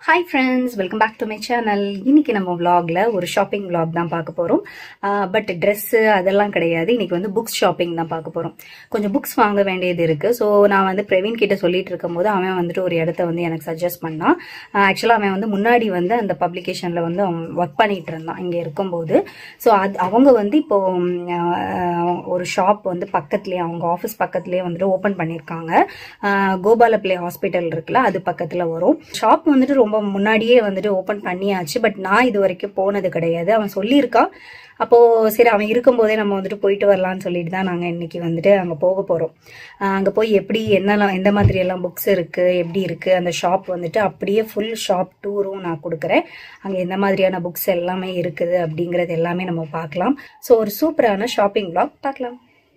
hi friends welcome back to my channel இன்னைக்கு நம்ம vlogல ஒரு ஷாப்பிங் vlog தான் பார்க்க போகிறோம் பட் ட்ரெஸ்ஸு அதெல்லாம் கிடையாது இன்னைக்கு வந்து புக்ஸ் ஷாப்பிங் தான் பார்க்க போகிறோம் கொஞ்சம் புக்ஸ் வாங்க வேண்டியது இருக்குது ஸோ நான் வந்து பிரவீன் கிட்ட சொல்லிட்டு இருக்கும்போது அவன் வந்துட்டு ஒரு இடத்த வந்து எனக்கு சஜஸ்ட் பண்ணான் ஆக்சுவலாக அவன் வந்து முன்னாடி வந்து அந்த பப்ளிகேஷனில் வந்து அவன் ஒர்க் பண்ணிட்டு இருந்தான் இங்கே இருக்கும்போது ஸோ அது அவங்க வந்து இப்போ ம், ஆஹ், ஒரு ஷாப் வந்து பக்கத்துலேயே அவங்க ஆஃபீஸ் பக்கத்துலேயே வந்துட்டு ஓப்பன் பண்ணியிருக்காங்க ஆஹ், கோபால பிளே ஹாஸ்பிட்டல் இருக்குல்ல அது பக்கத்தில் வரும் ஷாப் வந்துட்டு ரொம்ப முன்னாடியே வந்துட்டு ஓப்பன் பண்ணியாச்சு பட் நான் இது வரைக்கும் போனது கிடையாது அவன் சொல்லியிருக்கான் அப்போ சரி அவன் இருக்கும்போதே நம்ம வந்துட்டு போயிட்டு வரலாம்னு சொல்லிட்டு தான் நாங்கள் இன்னைக்கு வந்துட்டு அங்கே போக போகிறோம் அங்கே போய் எப்படி என்னெல்லாம் எந்த மாதிரி எல்லாம் புக்ஸ் இருக்கு எப்படி இருக்கு அந்த ஷாப் வந்துட்டு அப்படியே ஃபுல் ஷாப் டூரும் நான் கொடுக்குறேன் அங்கே எந்த மாதிரியான புக்ஸ் எல்லாமே இருக்குது அப்படிங்கிறது எல்லாமே நம்ம பார்க்கலாம் ஸோ ஒரு சூப்பரான ஷாப்பிங் vlog பார்க்கலாம்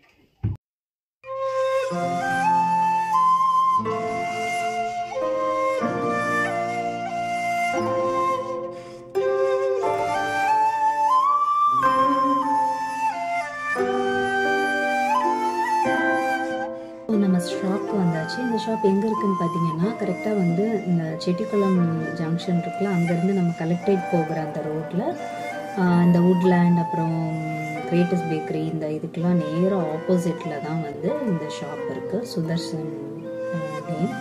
இப்போ நம்ம ஷாப்க்கு வந்தாச்சு இந்த ஷாப் எங்கே இருக்குன்னு பார்த்தீங்கன்னா கரெக்டாக வந்து இந்த செட்டிக்குளம் ஜங்ஷன் இருக்குல்ல அங்கேருந்து நம்ம கலெக்டரேட் போகிற அந்த ரோட்டில் இந்த வுட்லேண்ட் அப்புறம் கிரேட்டஸ்ட் பேக்கரி இந்த இதுக்கெல்லாம் நேராக ஆப்போசிட்டில் தான் வந்து இந்த ஷாப் இருக்குது Sudarshan name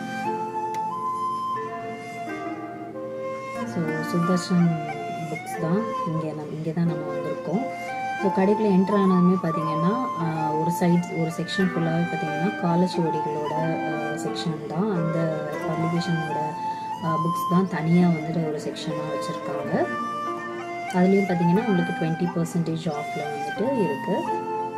so Sudarshan books தான் இங்கே நம் இங்கே தான் நம்ம வந்திருக்கோம் ஸோ கடைக்குள்ள என்ட்ரு ஆனதுமே பார்த்தீங்கன்னா ஆஹ், ஒரு சைட் ஒரு செக்ஷன் ஃபுல்லாகவே பார்த்தீங்கன்னா காலச்சுவடிகளோட செக்ஷன் தான் அந்த பப்ளிகேஷனோட புக்ஸ் தான் தனியாக வந்துட்டு ஒரு செக்ஷனாக வச்சுருக்காங்க அதுலேயும் பார்த்தீங்கன்னா உங்களுக்கு டுவெண்ட்டி பர்சன்டேஜ் ஆஃபில் வந்துட்டு இருக்குது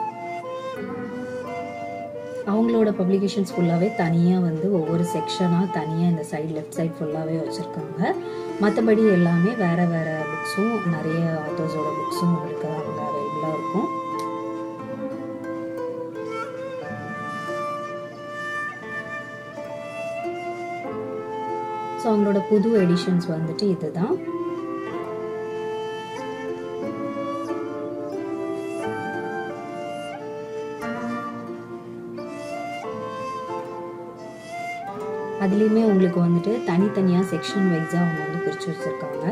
அவங்களோட பப்ளிகேஷன்ஸ் ஃபுல்லாகவே தனியாக வந்து ஒவ்வொரு செக்ஷனாக தனியாக இந்த சைடு லெஃப்ட் சைடு ஃபுல்லாகவே வச்சுருக்காங்க மற்றபடி எல்லாமே வேறு வேறு புக்ஸும் நிறைய ஆத்தர்ஸோட புக்ஸும் உங்களுக்கு அங்கே அவைலபிளாக இருக்கும் ஸோ அவங்களோட புது எடிஷன்ஸ் வந்துட்டு இதுதான் அதுலேயுமே உங்களுக்கு வந்துட்டு தனித்தனியாக செக்ஷன் வைஸாக அவங்க வந்து பிரித்து வச்சுருக்காங்க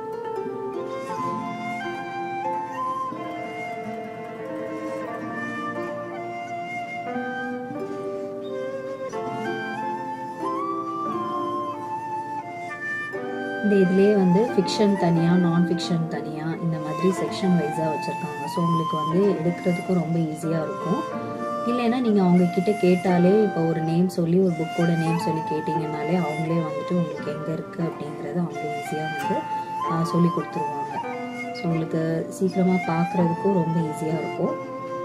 இந்த இதுலேயே வந்து ஃபிக்ஷன் தனியாக நான் ஃபிக்ஷன் தனியாக இந்த மாதிரி செக்ஷன் வைஸாக வச்சுருக்காங்க ஸோ உங்களுக்கு வந்து எடுக்கிறதுக்கும் ரொம்ப ஈஸியாக இருக்கும் இல்லைன்னா நீங்கள் அவங்க கிட்ட கேட்டாலே இப்போ ஒரு நேம் சொல்லி ஒரு புக்கோட நேம் சொல்லி கேட்டிங்கனாலே அவங்களே வந்துட்டு உங்களுக்கு எங்கே இருக்குது அப்படிங்கிறத அவங்க ஈஸியாக வந்து ஆஹ், சொல்லி கொடுத்துருவாங்க ஸோ உங்களுக்கு சீக்கிரமாக பார்க்குறதுக்கும் ரொம்ப ஈஸியாக இருக்கும்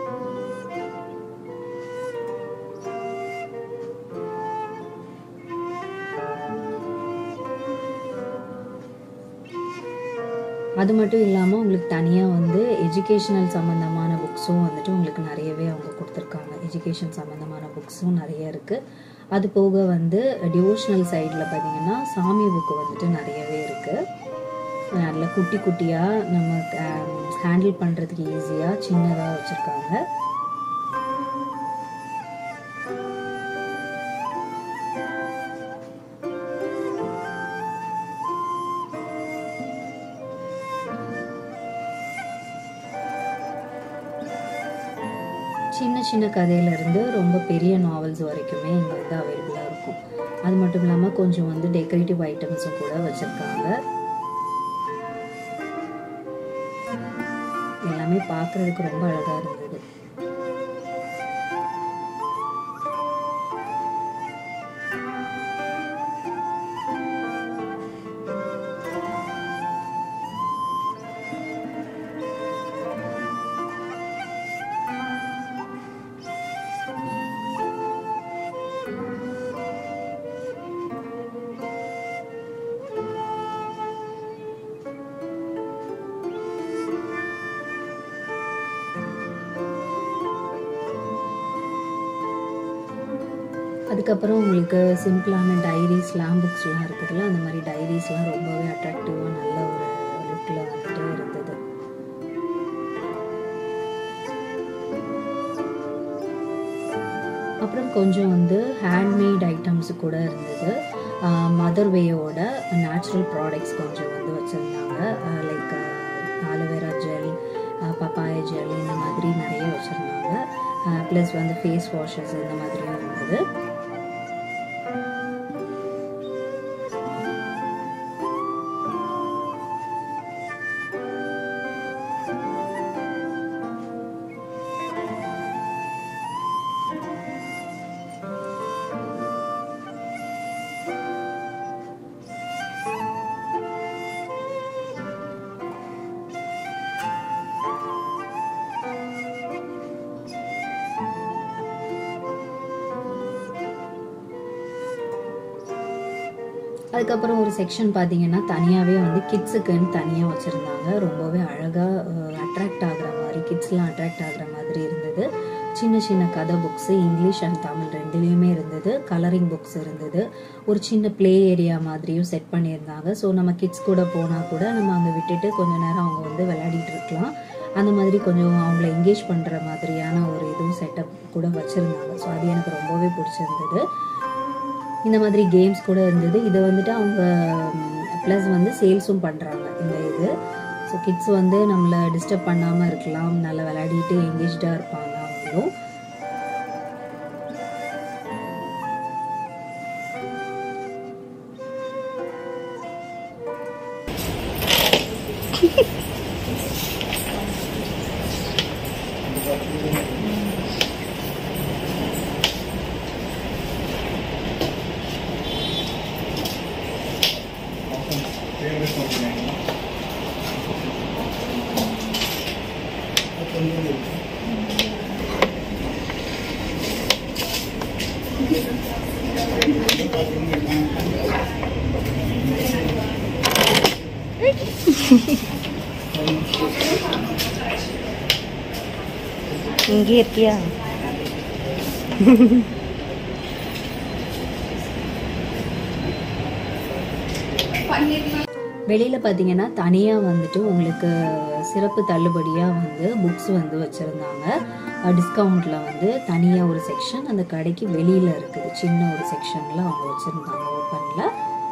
அது மட்டும் இல்லாமல் உங்களுக்கு தனியாக வந்து எஜுகேஷனல் சம்மந்தமான புக்ஸும் வந்துட்டு உங்களுக்கு நிறையவே அவங்க கொடுத்துருக்காங்க எஜுகேஷன் சம்மந்தமான புக்ஸும் நிறைய இருக்குது அது போக வந்து டிவோஷனல் சைடில் பார்த்தீங்கன்னா சாமி புக்கு வந்துட்டு நிறையவே இருக்குது நல்ல குட்டி குட்டியாக நம்ம ஹேண்டில் பண்ணுறதுக்கு ஈஸியாக சின்னதாக வச்சுருக்காங்க சின்ன சின்ன கதையிலேருந்து ரொம்ப பெரிய நாவல்ஸ் வரைக்குமே இங்கே வந்து அவைலபிளாக இருக்கும் அது மட்டும் இல்லாமல் கொஞ்சம் வந்து டெக்கரேட்டிவ் ஐட்டம்ஸும் கூட வச்சுருக்காங்க எல்லாமே பார்க்குறதுக்கு ரொம்ப அழகாக இருந்தது அதுக்கப்புறம் உங்களுக்கு சிம்பிளான டைரிஸ் லேம் புக்ஸ்லாம் இருக்குதுல்ல அந்த மாதிரி டைரிஸ்லாம் ரொம்பவே அட்ராக்டிவாக நல்ல ஒரு லுக்கில் வந்துட்டு இருந்தது அப்புறம் கொஞ்சம் வந்து ஹேண்ட்மேட் ஐட்டம்ஸ் கூட இருந்தது மதர்வேயோட நேச்சுரல் ப்ராடக்ட்ஸ் கொஞ்சம் வந்து வச்சுருந்தாங்க like aloe vera gel papaya gel இந்த மாதிரி நிறைய வச்சுருந்தாங்க ப்ளஸ் வந்து ஃபேஸ் வாஷஸ் இந்த மாதிரியும் இருந்தது அதுக்கப்புறம் ஒரு செக்ஷன் பார்த்தீங்கன்னா தனியாகவே வந்து கிட்ஸுக்குன்னு தனியாக வச்சுருந்தாங்க ரொம்பவே அழகாக அட்ராக்ட் ஆகுற மாதிரி கிட்ஸ்லாம் அட்ராக்ட் ஆகுற மாதிரி இருந்தது சின்ன சின்ன கதை புக்ஸு இங்கிலீஷ் அண்ட் தமிழ் ரெண்டுலேயுமே இருந்தது கலரிங் புக்ஸ் இருந்தது ஒரு சின்ன ப்ளே ஏரியா மாதிரியும் செட் பண்ணியிருந்தாங்க ஸோ நம்ம கிட்ஸ் கூட போனால் கூட நம்ம அங்கே விட்டுட்டு கொஞ்ச நேரம் அவங்க வந்து விளையாடிட்டு இருக்கலாம் அந்த மாதிரி கொஞ்சம் அவங்கள என்கேஜ் பண்ணுற மாதிரியான ஒரு இதுவும் செட்டப் கூட வச்சுருந்தாங்க ஸோ அது எனக்கு ரொம்பவே பிடிச்சிருந்தது இந்த மாதிரி கேம்ஸ் கூட இருந்தது இதை வந்துட்டு அவங்க ப்ளஸ் வந்து சேல்ஸும் பண்ணுறாங்க இந்த இது ஸோ கிட்ஸ் வந்து நம்மளை டிஸ்டர்ப் பண்ணாமல் இருக்கலாம் நல்லா விளையாடிட்டு எங்கேஜ்டாக இருப்பாங்க அவங்களும் இங்கே இருக்கியா வெளியில் பார்த்தீங்கன்னா தனியாக வந்துட்டு உங்களுக்கு சிறப்பு தள்ளுபடியாக வந்து புக்ஸ் வந்து வச்சுருந்தாங்க டிஸ்கவுண்ட்டில் வந்து தனியாக ஒரு செக்ஷன் அந்த கடைக்கு வெளியில் இருக்குது சின்ன ஒரு செக்ஷனில் அவங்க வச்சுருந்தாங்க ஓப்பனில்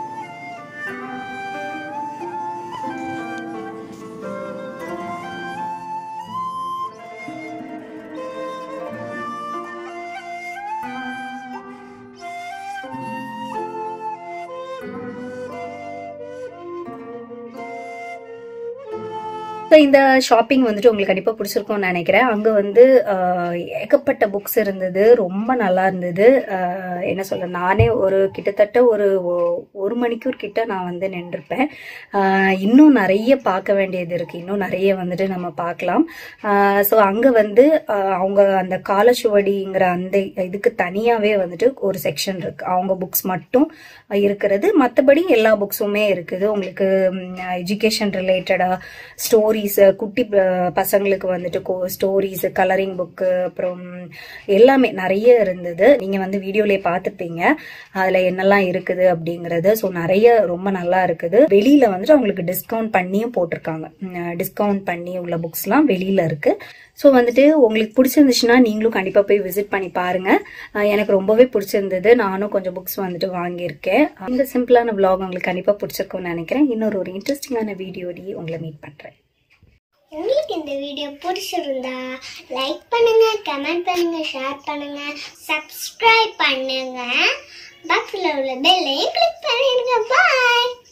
ஸோ இந்த ஷாப்பிங் வந்துட்டு உங்களுக்கு கண்டிப்பாக பிடிச்சிருக்கும்னு நினைக்கிறேன் அங்கே வந்து ஆஹ், ஏகப்பட்ட புக்ஸ் இருந்தது ரொம்ப நல்லா இருந்தது ஆஹ், என்ன சொல்ல நானே ஒரு கிட்டத்தட்ட ஒரு ஒ- ஒரு மணிக்கூர் கிட்ட நான் வந்து நின்றுருப்பேன் ஆஹ், இன்னும் நிறைய பார்க்க வேண்டியது இருக்கு இன்னும் நிறைய வந்துட்டு நம்ம பார்க்கலாம் ஸோ அங்கே வந்து ஆஹ், அவங்க அந்த காலச்சுவடிங்கிற அந்த இதுக்கு தனியாகவே வந்துட்டு ஒரு செக்ஷன் இருக்கு அவங்க புக்ஸ் மட்டும் இருக்கிறது மற்றபடி எல்லா புக்ஸுமே இருக்குது உங்களுக்கு எஜுகேஷன் ரிலேட்டடா ஸ்டோரிஸ் குட்டி ப- பசங்களுக்கு வந்துட்டு ஸ்டோரிஸ் கலரிங் புக்கு அப்புறம் எல்லாமே நிறைய இருந்தது நீங்க வந்து வீடியோலயே பார்த்துருப்பீங்க அதுல என்னெல்லாம் இருக்குது அப்படிங்கறது ஸோ நிறைய ரொம்ப நல்லா இருக்குது வெளியில வந்துட்டு அவங்களுக்கு டிஸ்கவுண்ட் பண்ணியும் போட்டிருக்காங்க டிஸ்கவுண்ட் பண்ணி உள்ள புக்ஸ்லாம் வெளியில இருக்கு ஸோ வந்துட்டு உங்களுக்கு பிடிச்சிருந்துச்சுன்னா நீங்களும் கண்டிப்பாக போய் விசிட் பண்ணி பாருங்க அஹ் எனக்கு ரொம்பவே பிடிச்சிருந்தது நானும் கொஞ்சம் புக்ஸ் வந்துட்டு வாங்கியிருக்கேன் இந்த சிம்பிளான vlog உங்களுக்கு கண்டிப்பாக பிடிச்சிருக்கும்னு நினைக்கிறேன் இன்னொரு ஒரு இன்ட்ரெஸ்டிங்கான வீடியோடி உங்களை மீட் பண்ணுறேன் உங்களுக்கு இந்த வீடியோ பிடிச்சிருந்தா லைக் பண்ணுங்க கமெண்ட் பண்ணுங்க ஷேர் பண்ணுங்க சப்ஸ்கிரைப் பண்ணுங்க பக்கத்தில் உள்ள பெல்லையும் கிளிக் பண்ணிடுங்க பாய்